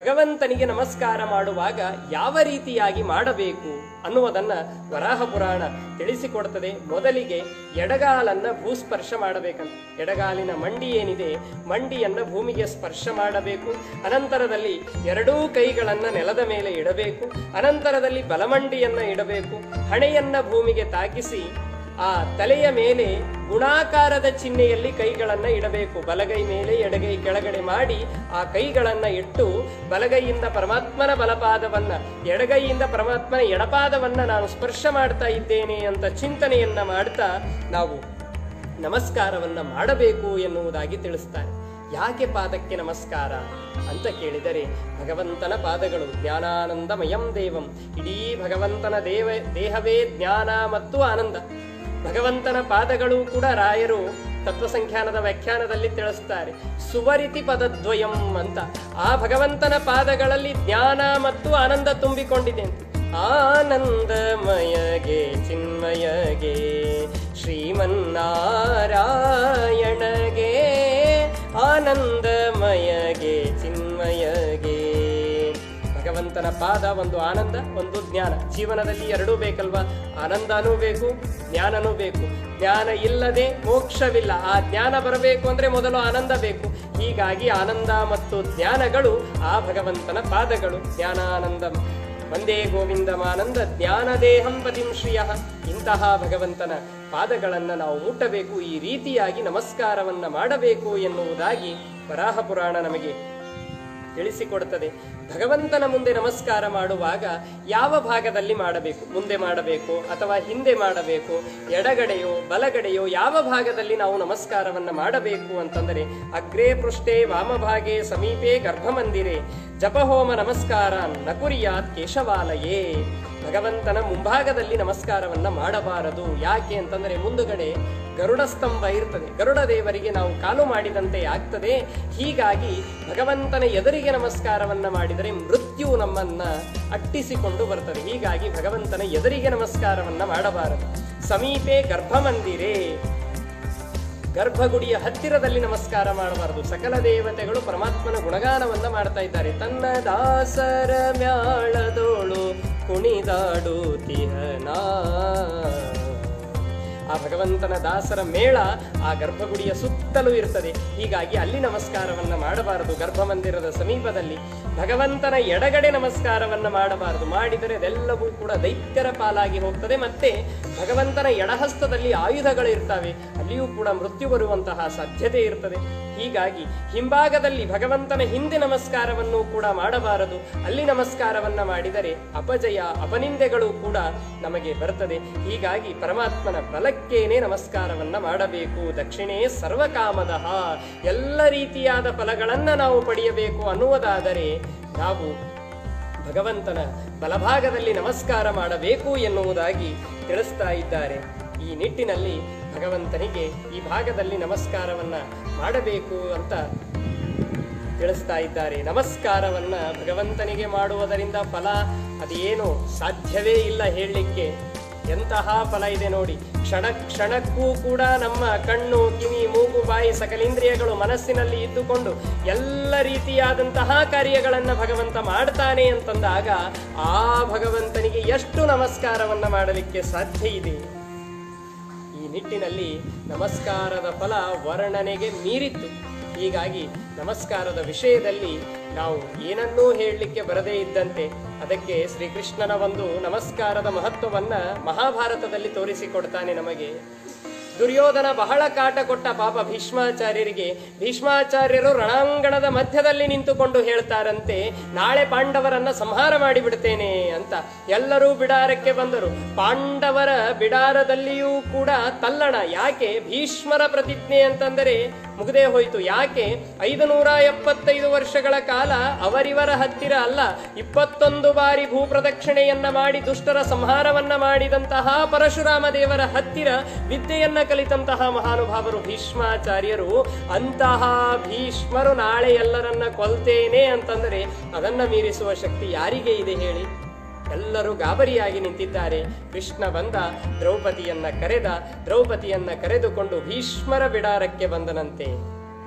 ಭಗವಂತನಿಗೆ ನಮಸ್ಕಾರ ಮಾಡುವಾಗ ಯಾವ ರೀತಿಯಾಗಿ ಮಾಡಬೇಕು ಅನ್ನುವುದನ್ನ ವರಾಹ ಪುರಾಣ ತಿಳಿಸಿಕೊಡ್ತದೆ ಮೊದಲಿಗೆ ಎಡಗಾಲನ್ನ ಭೂಸ್ಪರ್ಶ ಮಾಡಬೇಕಂತ ಎಡಗಾಲಿನ ಮಂಡಿ ಏನಿದೆ ಮಂಡಿಯನ್ನ ಭೂಮಿಗೆ ಸ್ಪರ್ಶ ಮಾಡಬೇಕು ಅನಂತರದಲ್ಲಿ ಎರಡೂ ಕೈಗಳನ್ನ ನೆಲದ ಮೇಲೆ ಇಡಬೇಕು ಅನಂತರದಲ್ಲಿ ಬಲಮಂಡಿಯನ್ನ ಇಡಬೇಕು ಹಣೆಯನ್ನ ಭೂಮಿಗೆ ತಾಕಿಸಿ ಆ ತಲೆಯ ಮೇಲೆ ಗುಣಾಕಾರದ ಚಿಹ್ನೆಯಲ್ಲಿ ಕೈಗಳನ್ನ ಇಡಬೇಕು ಬಲಗೈ ಮೇಲೆ ಎಡಗೈ ಕೆಳಗಡೆ ಮಾಡಿ ಆ ಕೈಗಳನ್ನ ಇಟ್ಟು ಬಲಗೈಯಿಂದ ಪರಮಾತ್ಮನ ಬಲಪಾದವನ್ನ ಎಡಗೈಯಿಂದ ಪರಮಾತ್ಮನ ಎಡಪಾದವನ್ನ ನಾನು ಸ್ಪರ್ಶ ಮಾಡ್ತಾ ಇದ್ದೇನೆ ಅಂತ ಚಿಂತನೆಯನ್ನ ಮಾಡ್ತಾ ನಾವು ನಮಸ್ಕಾರವನ್ನ ಮಾಡಬೇಕು ಎನ್ನುವುದಾಗಿ ತಿಳಿಸ್ತಾರೆ ಯಾಕೆ ಪಾದಕ್ಕೆ ನಮಸ್ಕಾರ ಅಂತ ಕೇಳಿದರೆ ಭಗವಂತನ ಪಾದಗಳು ಜ್ಞಾನಾನಂದಮಯಂ ದೇವಂ ಇಡೀ ಭಗವಂತನ ದೇವ ದೇಹವೇ ಜ್ಞಾನ ಮತ್ತು ಆನಂದ ಭಗವಂತನ ಪಾದಗಳು ಕೂಡ ರಾಯರು ತತ್ವಸಂಖ್ಯಾನದ ವ್ಯಾಖ್ಯಾನದಲ್ಲಿ ತಿಳಿಸ್ತಾರೆ ಸುವರಿತಿ ಪದದ್ವಯಂ ಅಂತ ಆ ಭಗವಂತನ ಪಾದಗಳಲ್ಲಿ ಜ್ಞಾನ ಮತ್ತು ಆನಂದ ತುಂಬಿಕೊಂಡಿದೆ ಅಂತ. ಆನಂದಮಯಗೆ ಚಿನ್ಮಯಗೆ ಶ್ರೀಮನ್ನಾರಾಯಣಗೆ ಆನಂದಮಯಗೆ ಚಿನ್ಮಯಗೆ ಭಗವಂತನ ಪಾದ ಒಂದು ಆನಂದ ಒಂದು ಜ್ಞಾನ ಜೀವನದಲ್ಲಿ ಎರಡೂ ಬೇಕಲ್ವಾ ಆನಂದನೂ ಬೇಕು ಜ್ಞಾನನೂ ಬೇಕು ಜ್ಞಾನ ಇಲ್ಲದೆ ಮೋಕ್ಷವಿಲ್ಲ ಆ ಜ್ಞಾನ ಬರಬೇಕು ಅಂದ್ರೆ ಮೊದಲು ಆನಂದ ಬೇಕು ಹೀಗಾಗಿ ಆನಂದ ಮತ್ತು ಜ್ಞಾನಗಳು ಆ ಭಗವಂತನ ಪಾದಗಳು ಜ್ಞಾನಾನಂದ ಒಂದೇ ಗೋವಿಂದಮಾನಂದ ಜ್ಞಾನದೇಹಂ ಪತಿಂ ಶ್ರಿಯ ಇಂತಹ ಭಗವಂತನ ಪಾದಗಳನ್ನು ನಾವು ಮುಟ್ಟಬೇಕು ಈ ರೀತಿಯಾಗಿ ನಮಸ್ಕಾರವನ್ನ ಮಾಡಬೇಕು ಎನ್ನುವುದಾಗಿ ವರಾಹ ಪುರಾಣ ನಮಗೆ ತಿಳಿಸಿಕೊಡುತ್ತದೆ ಭಗವಂತನ ಮುಂದೆ ನಮಸ್ಕಾರ ಮಾಡುವಾಗ ಯಾವ ಭಾಗದಲ್ಲಿ ಮಾಡಬೇಕು ಮುಂದೆ ಮಾಡಬೇಕು ಅಥವಾ ಹಿಂದೆ ಮಾಡಬೇಕು ಎಡಗಡೆಯೋ ಬಲಗಡೆಯೋ ಯಾವ ಭಾಗದಲ್ಲಿ ನಾವು ನಮಸ್ಕಾರವನ್ನ ಮಾಡಬೇಕು ಅಂತಂದರೆ ಅಗ್ರೇ ಪೃಷ್ಠೆ ವಾಮಭಾಗೆ ಸಮೀಪೆ ಗರ್ಭಮಂದಿರೆ ಜಪಹೋಮ ನಮಸ್ಕಾರ ನಕುರಿಯಾತ್ ಕೇಶವಾಲಯೇ ಭಗವಂತನ ಮುಂಭಾಗದಲ್ಲಿ ನಮಸ್ಕಾರವನ್ನ ಮಾಡಬಾರದು ಯಾಕೆ ಅಂತಂದ್ರೆ ಮುಂದುಗಡೆ ಗರುಡ ಸ್ತಂಭ ಇರ್ತದೆ ಗರುಡ ದೇವರಿಗೆ ನಾವು ಕಾಲು ಮಾಡಿದಂತೆ ಆಗ್ತದೆ ಹೀಗಾಗಿ ಭಗವಂತನ ಎದುರಿಗೆ ನಮಸ್ಕಾರವನ್ನ ಮಾಡಿದರೆ ಮೃತ್ಯು ನಮ್ಮನ್ನ ಅಟ್ಟಿಸಿಕೊಂಡು ಬರ್ತದೆ ಹೀಗಾಗಿ ಭಗವಂತನ ಎದುರಿಗೆ ನಮಸ್ಕಾರವನ್ನ ಮಾಡಬಾರದು ಸಮೀಪೆ ಗರ್ಭಮಂದಿರೇ ಗರ್ಭಗುಡಿಯ ಹತ್ತಿರದಲ್ಲಿ ನಮಸ್ಕಾರ ಮಾಡಬಾರದು ಸಕಲ ದೇವತೆಗಳು ಪರಮಾತ್ಮನ ಗುಣಗಾನವನ್ನ ಮಾಡ್ತಾ ಇದ್ದಾರೆ ತನ್ನ ದಾಸರ ಮ್ಯಾಳದೋಳು ಕುಣಿದಾಡುತ್ತಿಹನಾ ಆ ಭಗವಂತನ ದಾಸರ ಮೇಳ ಆ ಗರ್ಭಗುಡಿಯ ಸುತ್ತಲೂ ಇರ್ತದೆ ಹೀಗಾಗಿ ಅಲ್ಲಿ ನಮಸ್ಕಾರವನ್ನ ಮಾಡಬಾರದು ಗರ್ಭಮಂದಿರದ ಸಮೀಪದಲ್ಲಿ ಭಗವಂತನ ಎಡಗಡೆ ನಮಸ್ಕಾರವನ್ನ ಮಾಡಬಾರದು ಮಾಡಿದರೆ ಅದೆಲ್ಲವೂ ಕೂಡ ದೈತ್ಯರ ಪಾಲಾಗಿ ಹೋಗ್ತದೆ ಮತ್ತೆ ಭಗವಂತನ ಎಡಹಸ್ತದಲ್ಲಿ ಆಯುಧಗಳು ಇರ್ತವೆ ಅಲ್ಲಿಯೂ ಕೂಡ ಮೃತ್ಯು ಬರುವಂತಹ ಸಾಧ್ಯತೆ ಇರ್ತದೆ ಹೀಗಾಗಿ ಹಿಂಭಾಗದಲ್ಲಿ ಭಗವಂತನ ಹಿಂದೆ ನಮಸ್ಕಾರವನ್ನು ಕೂಡ ಮಾಡಬಾರದು ಅಲ್ಲಿ ನಮಸ್ಕಾರವನ್ನ ಮಾಡಿದರೆ ಅಪಜಯ ಅಪನಿಂದೆಗಳು ಕೂಡ ನಮಗೆ ಬರ್ತದೆ ಹೀಗಾಗಿ ಪರಮಾತ್ಮನ ಬಲಕ್ಕೇನೆ ನಮಸ್ಕಾರವನ್ನ ಮಾಡಬೇಕು ದಕ್ಷಿಣೇ ಸರ್ವಕಾಮದಃ ಎಲ್ಲ ರೀತಿಯಾದ ಫಲಗಳನ್ನ ನಾವು ಪಡೆಯಬೇಕು ಅನ್ನುವುದಾದರೆ ನಾವು ಭಗವಂತನ ಬಲಭಾಗದಲ್ಲಿ ನಮಸ್ಕಾರ ಮಾಡಬೇಕು ಎನ್ನುವುದಾಗಿ ತಿಳಿಸ್ತಾ ಇದ್ದಾರೆ ಈ ನಿಟ್ಟಿನಲ್ಲಿ ಭಗವಂತನಿಗೆ ಈ ಭಾಗದಲ್ಲಿ ನಮಸ್ಕಾರವನ್ನ ಮಾಡಬೇಕು ಅಂತ ತಿಳಿಸ್ತಾ ಇದ್ದಾರೆ ನಮಸ್ಕಾರವನ್ನ ಭಗವಂತನಿಗೆ ಮಾಡುವುದರಿಂದ ಫಲ ಅದೇನು ಸಾಧ್ಯವೇ ಇಲ್ಲ ಹೇಳಲಿಕ್ಕೆ ಎಂತಹ ಫಲ ಇದೆ ನೋಡಿ ಕ್ಷಣ ಕ್ಷಣಕ್ಕೂ ಕೂಡ ನಮ್ಮ ಕಣ್ಣು ಕಿವಿ ಮೂಗು ಬಾಯಿ ಸಕಲೇಂದ್ರಿಯಗಳು ಮನಸ್ಸಿನಲ್ಲಿ ಇದ್ದುಕೊಂಡು ಎಲ್ಲ ರೀತಿಯಾದಂತಹ ಕಾರ್ಯಗಳನ್ನು ಭಗವಂತ ಮಾಡ್ತಾನೆ ಅಂತಂದಾಗ ಆ ಭಗವಂತನಿಗೆ ಎಷ್ಟು ನಮಸ್ಕಾರವನ್ನ ಮಾಡಲಿಕ್ಕೆ ಸಾಧ್ಯ ಇದೆ ಈ ನಿಟ್ಟಿನಲ್ಲಿ ನಮಸ್ಕಾರದ ಫಲ ವರ್ಣನೆಗೆ ಮೀರಿತ್ತು ಹೀಗಾಗಿ ನಮಸ್ಕಾರದ ವಿಷಯದಲ್ಲಿ ನಾವು ಏನನ್ನೂ ಹೇಳಲಿಕ್ಕೆ ಬರದೇ ಇದ್ದಂತೆ ಅದಕ್ಕೆ ಶ್ರೀಕೃಷ್ಣನ ಒಂದು ನಮಸ್ಕಾರದ ಮಹತ್ವವನ್ನ ಮಹಾಭಾರತದಲ್ಲಿ ತೋರಿಸಿಕೊಡ್ತಾನೆ ನಮಗೆ ದುರ್ಯೋಧನ ಬಹಳ ಕಾಟ ಕೊಟ್ಟ ಪಾಪ ಭೀಷ್ಮಾಚಾರ್ಯರಿಗೆ ಭೀಷ್ಮಾಚಾರ್ಯರು ರಣಾಂಗಣದ ಮಧ್ಯದಲ್ಲಿ ನಿಂತುಕೊಂಡು ಹೇಳ್ತಾರಂತೆ ನಾಳೆ ಪಾಂಡವರನ್ನ ಸಂಹಾರ ಮಾಡಿಬಿಡ್ತೇನೆ ಅಂತ ಎಲ್ಲರೂ ಬಿಡಾರಕ್ಕೆ ಬಂದರು ಪಾಂಡವರ ಬಿಡಾರದಲ್ಲಿಯೂ ಕೂಡ ತಲ್ಲಣ ಯಾಕೆ ಭೀಷ್ಮರ ಪ್ರತಿಜ್ಞೆ ಅಂತಂದರೆ ಮುಗದೇ ಹೋಯಿತು ಯಾಕೆ ಐದು ನೂರ ಎಪ್ಪತ್ತೈದು ವರ್ಷಗಳ ಕಾಲ ಅವರಿವರ ಹತ್ತಿರ ಅಲ್ಲ ಇಪ್ಪತ್ತೊಂದು ಬಾರಿ ಭೂಪ್ರದಕ್ಷಿಣೆಯನ್ನ ಮಾಡಿ ದುಷ್ಟರ ಸಂಹಾರವನ್ನ ಮಾಡಿದಂತಹ ಪರಶುರಾಮ ದೇವರ ಹತ್ತಿರ ವಿದ್ಯೆಯನ್ನ ಕಲಿತಂತಹ ಮಹಾನುಭಾವರು ಭೀಷ್ಮಾಚಾರ್ಯರು ಅಂತಹ ಭೀಷ್ಮರು ನಾಳೆ ಎಲ್ಲರನ್ನ ಕೊಲ್ತೇನೆ ಅಂತಂದರೆ ಅದನ್ನ ಮೀರಿಸುವ ಶಕ್ತಿ ಯಾರಿಗೆ ಇದೆ ಹೇಳಿ ಎಲ್ಲರೂ ಗಾಬರಿಯಾಗಿ ನಿಂತಿದ್ದಾರೆ ಕೃಷ್ಣ ಬಂದ ದ್ರೌಪದಿಯನ್ನ ಕರೆದ ದ್ರೌಪದಿಯನ್ನ ಕರೆದುಕೊಂಡು ಭೀಷ್ಮರ ಬಿಡಾರಕ್ಕೆ ಬಂದನಂತೆ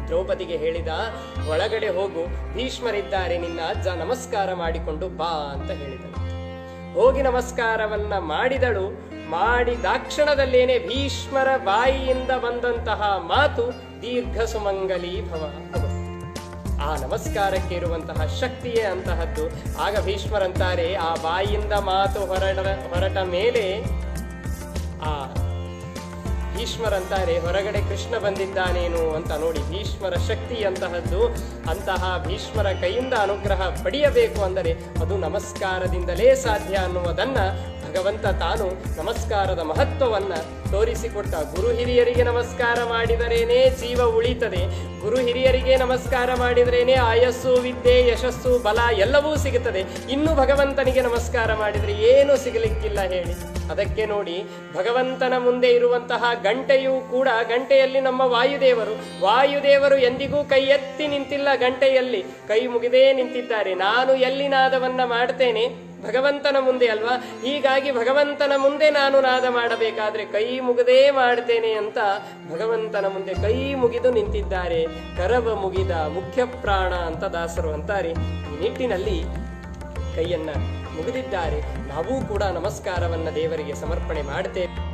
ದ್ರೌಪದಿಗೆ ಹೇಳಿದ ಒಳಗಡೆ ಹೋಗು ಭೀಷ್ಮರಿದ್ದಾರೆ ನಿನ್ನ ಅಜ್ಜ ನಮಸ್ಕಾರ ಮಾಡಿಕೊಂಡು ಬಾ ಅಂತ ಹೇಳಿದನು ಹೋಗಿ ನಮಸ್ಕಾರವನ್ನ ಮಾಡಿದಳು ಮಾಡಿದಾಕ್ಷಣದಲ್ಲೇನೆ ಭೀಷ್ಮರ ಬಾಯಿಯಿಂದ ಬಂದಂತಹ ಮಾತು ದೀರ್ಘ ಸುಮಂಗಲಿ ಭವ ಅದು. ಆ ನಮಸ್ಕಾರಕ್ಕೆ ಇರುವಂತಹ ಶಕ್ತಿಯೇ ಅಂತಹದ್ದು ಆಗ ಭೀಷ್ಮರಂತಾರೆ ಆ ಬಾಯಿಯಿಂದ ಮಾತು ಹೊರಡ ಹೊರಟ ಮೇಲೆ ಆ ಭೀಷ್ಮರಂತಾರೆ ಹೊರಗಡೆ ಕೃಷ್ಣ ಬಂದಿದ್ದಾನೇನು ಅಂತ ನೋಡಿ ಭೀಷ್ಮರ ಶಕ್ತಿ ಅಂತಹದ್ದು ಅಂತಹ ಭೀಷ್ಮರ ಕೈಯಿಂದ ಅನುಗ್ರಹ ಪಡೆಯಬೇಕು ಅಂದರೆ ಅದು ನಮಸ್ಕಾರದಿಂದಲೇ ಸಾಧ್ಯ ಅನ್ನುವುದನ್ನ ಭಗವಂತ ತಾನು ನಮಸ್ಕಾರದ ಮಹತ್ವವನ್ನ ತೋರಿಸಿಕೊಟ್ಟ ಗುರು ಹಿರಿಯರಿಗೆ ನಮಸ್ಕಾರ ಮಾಡಿದರೇನೇ ಜೀವ ಉಳಿತದೆ ಗುರು ಹಿರಿಯರಿಗೆ ನಮಸ್ಕಾರ ಮಾಡಿದರೇನೆ ಆಯಸ್ಸು ವಿದ್ಯೆ ಯಶಸ್ಸು ಬಲ ಎಲ್ಲವೂ ಸಿಗುತ್ತದೆ ಇನ್ನು ಭಗವಂತನಿಗೆ ನಮಸ್ಕಾರ ಮಾಡಿದರೆ ಏನು ಸಿಗಲಿಕ್ಕಿಲ್ಲ ಹೇಳಿ ಅದಕ್ಕೆ ನೋಡಿ ಭಗವಂತನ ಮುಂದೆ ಇರುವಂತಹ ಗಂಟೆಯೂ ಕೂಡ ಗಂಟೆಯಲ್ಲಿ ನಮ್ಮ ವಾಯುದೇವರು ವಾಯುದೇವರು ಎಂದಿಗೂ ಕೈ ಎತ್ತಿ ನಿಂತಿಲ್ಲ ಗಂಟೆಯಲ್ಲಿ ಕೈ ಮುಗಿದೇ ನಿಂತಿದ್ದಾರೆ ನಾನು ಎಲ್ಲಿ ನಾದವನ್ನ ಮಾಡ್ತೇನೆ ಭಗವಂತನ ಮುಂದೆ ಅಲ್ವಾ ಹೀಗಾಗಿ ಭಗವಂತನ ಮುಂದೆ ನಾನು ನಾದ ಮಾಡಬೇಕಾದ್ರೆ ಕೈ ಮುಗದೇ ಮಾಡ್ತೇನೆ ಅಂತ ಭಗವಂತನ ಮುಂದೆ ಕೈ ಮುಗಿದು ನಿಂತಿದ್ದಾರೆ ಕರವ ಮುಗಿದ ಮುಖ್ಯ ಪ್ರಾಣ ಅಂತ ದಾಸರು ಅಂತಾರೆ ಈ ನಿಟ್ಟಿನಲ್ಲಿ ಕೈಯನ್ನ ಮುಗಿದಿದ್ದಾರೆ ನಾವೂ ಕೂಡ ನಮಸ್ಕಾರವನ್ನ ದೇವರಿಗೆ ಸಮರ್ಪಣೆ ಮಾಡ್ತೇವೆ